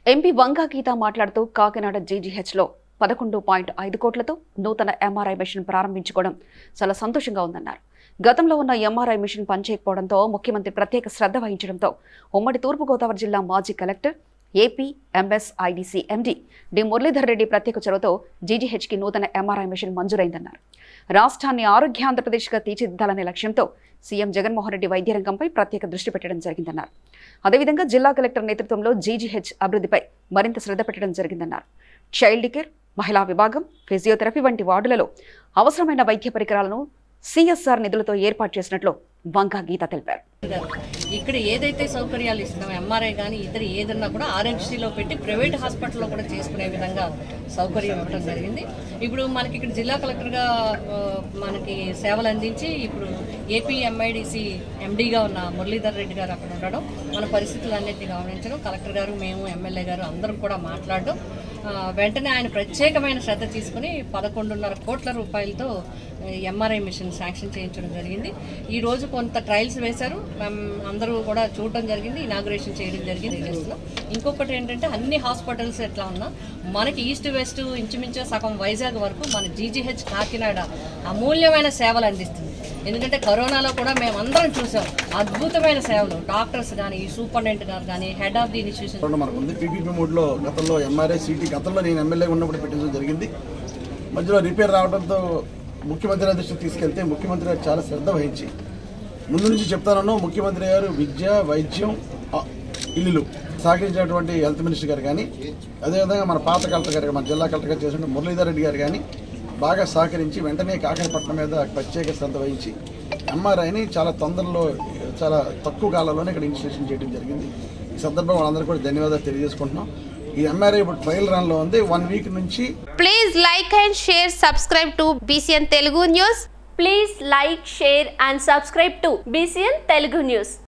MP Vanga గీత మాట్లాడుతూ కాకినాడ జీజీహెచ్లో పదకొండు point ఐదు కోట్లతో నూతన ఎంఆర్ఐ మిషన్ ప్రారంభించుకోవడం చాలా సంతోషంగా ఉందన్నారు గతంలో ఉన్న ఎంఆర్ఐ మిషన్ పనిచేయకపోవడంతో ముఖ్యమంత్రి ప్రత్యేక శ్రద్ధ వహించడంతో ఉమ్మడి తూర్పుగోదావరి జిల్లా మాజీ collector AP MSIDC MD D Muralidhar Reddy ప్రత్యేక చొరవతో జీజీహెచ్కి నూతన ఎంఆర్ఐ మిషన్ మంజూరైందన్నారు రాష్ట్రాన్ని ఆరోగ్య ఆంధ్రప్రదేశ్గా తీర్చిదిద్దాలనే లక్ష్యంతో సీఎం జగన్మోహన్ రెడ్డి వైద్య రంగంపై ప్రత్యేక దృష్టి పెట్టడం జరిగిందన్నారు అదేవిధంగా జిల్లా కలెక్టర్ నేతృత్వంలో జీజీహెచ్ అభివృద్ధిపై మరింత శ్రద్ధ పెట్టడం జరిగిందన్నారు చైల్డ్ కేర్ మహిళా విభాగం ఫిజియోథెరపీ వంటి వార్డులలో అవసరమైన వైద్య పరికరాలను సిఎస్ఆర్ నిధులతో ఏర్పాటు చేసినట్లు వంకా గీత తెలిపారు ఇక్కడ ఏదైతే సౌకర్యాలు ఇస్తున్నాం ఎంఆర్ఐ కానీ ఇతర ఏదన్నా కూడా ఆర్ఎంసీలో పెట్టి ప్రైవేట్ హాస్పిటల్లో కూడా చేసుకునే విధంగా సౌకర్యం ఇవ్వడం జరిగింది ఇప్పుడు మనకి ఇక్కడ జిల్లా కలెక్టర్గా ఆ, మనకి సేవలు అందించి ఇప్పుడు ఏపీ ఎంఐడిసి ఎండీగా ఉన్న మురళీధర్ రెడ్డి గారు అక్కడ ఉండడం మన పరిస్థితులన్నింటినీ గమనించడం కలెక్టర్ గారు మేము ఎమ్మెల్యే గారు అందరం కూడా మాట్లాడడం ఆ, వెంటనే ఆయన ప్రత్యేకమైన శ్రద్ధ తీసుకుని పదకొండున్నర కోట్ల రూపాయలతో ఎంఆర్ఐ మిషన్ శాంక్షన్ చేయించడం జరిగింది ఈ రోజు కొంత ట్రయల్స్ వేశారు మేము అందరూ కూడా చూడటం జరిగింది ఇనాగ్రేషన్ చేయడం జరిగింది చేస్తున్నాం ఇంకొకటి ఏంటంటే అన్ని హాస్పిటల్స్ ఎట్లా ఉన్నా మనకి ఈస్ట్ వెస్ట్ ఇంచుమించు సగం వైజాగ్ వరకు మన జీజీహెచ్ కాకినాడ అమూల్యమైన సేవలు అందిస్తుంది ఎందుకంటే కరోనాలో కూడా మేము అందరం చూసాం అద్భుతమైన సేవలు డాక్టర్స్ కానీ సూపరింటెండెంట్ గారు కానీ హెడ్ ఆఫ్ ది ఇన్స్టిట్యూషన్ రెండు మనకు ఉంది పీపీపీ మోడ్లో గతంలో ఎంఆర్ఐ సిటీ గతంలో నేను ఎమ్మెల్యే ఉన్నప్పుడు పెట్టించడం జరిగింది మధ్యలో రిపేర్ రావడంతో ముఖ్యమంత్రి గారి దృష్టికి తీసుకెళ్తే ముఖ్యమంత్రి గారు చాలా శ్రద్ధ వహించి ముందు నుంచి చెప్తానన్నా ముఖ్యమంత్రి గారు విద్య వైద్యం ఆ, ఇల్లులు సహకరించినటువంటి హెల్త్ మినిస్టర్ గారు కానీ అదేవిధంగా మన పాత కలెక్టర్ గారు మన జిల్లా కలెక్టర్ గారు చేసిన మురళీధర్ రెడ్డి గారు కానీ బాగా సహకరించి వెంటనే కాకరపట్నం మీద ప్రత్యేక శ్రద్ధ వహించి ఎంఆర్ఐని చాలా తొందరలో చాలా తక్కువ కాలంలోనే ఇక్కడ ఇన్స్టిట్యూషన్ చేయడం జరిగింది ఈ సందర్భంగా వాళ్ళందరూ కూడా ధన్యవాదాలు తెలియజేసుకుంటున్నాం ఈ ఎంఆర్ఐ ఇప్పుడు ట్రయల్ రన్లో ఉంది వన్ వీక్ నుంచి Please like and share, subscribe to BCN Telugu News. Please like, share and subscribe to BCN Telugu News.